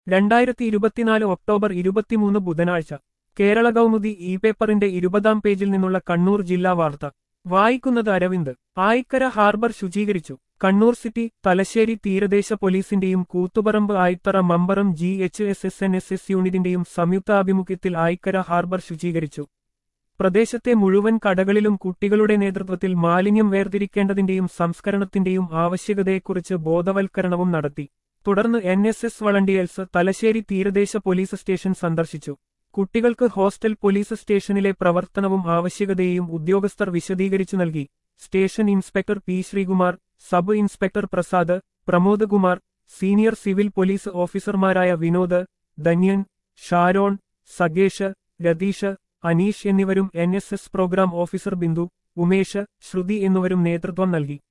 രണ്ടായിരത്തി ഇരുപത്തിനാല് ഒക്ടോബർ ഇരുപത്തിമൂന്ന് ബുധനാഴ്ച കേരള കൗമുദി ഇ പേപ്പറിന്റെ ഇരുപതാം പേജിൽ നിന്നുള്ള കണ്ണൂർ ജില്ലാ വാർത്ത വായിക്കുന്നത് അരവിന്ദ് ആയിക്കര ഹാർബർ ശുചീകരിച്ചു കണ്ണൂർ സിറ്റി തലശ്ശേരി തീരദേശ പോലീസിന്റെയും Koothuparamba Ayithara Mambaram G H S S N S S യൂണിറ്റിന്റെയും സംയുക്താഭിമുഖ്യത്തിൽ ആയിക്കര ഹാർബർ ശുചീകരിച്ചു പ്രദേശത്തെ മുഴുവൻ കടകളിലും കുട്ടികളുടെ നേതൃത്വത്തിൽ മാലിന്യം വേർതിരിക്കേണ്ടതിന്റെയും സംസ്കരണത്തിന്റെയും ആവശ്യകതയെക്കുറിച്ച് ബോധവൽക്കരണവും നടത്തി തുടർന്ന് N S S volunteers Thalassery തീരദേശ പോലീസ് സ്റ്റേഷൻ സന്ദർശിച്ചു കുട്ടികൾക്ക് ഹോസ്റ്റൽ പോലീസ് സ്റ്റേഷനിലെ പ്രവർത്തനവും ആവശ്യകതയെയും ഉദ്യോഗസ്ഥർ വിശദീകരിച്ചു നൽകി station inspector P Sreekumar sub inspector Prasad Pramod Kumar senior civil police ഓഫീസർമാരായ വിനോദ് ധന്യൻ ഷാരോൺ സഗേഷ് രതീഷ് അനീഷ് എന്നിവരും N programme officer Bindu Umesh Shruthi എന്നിവരും നേതൃത്വം നൽകി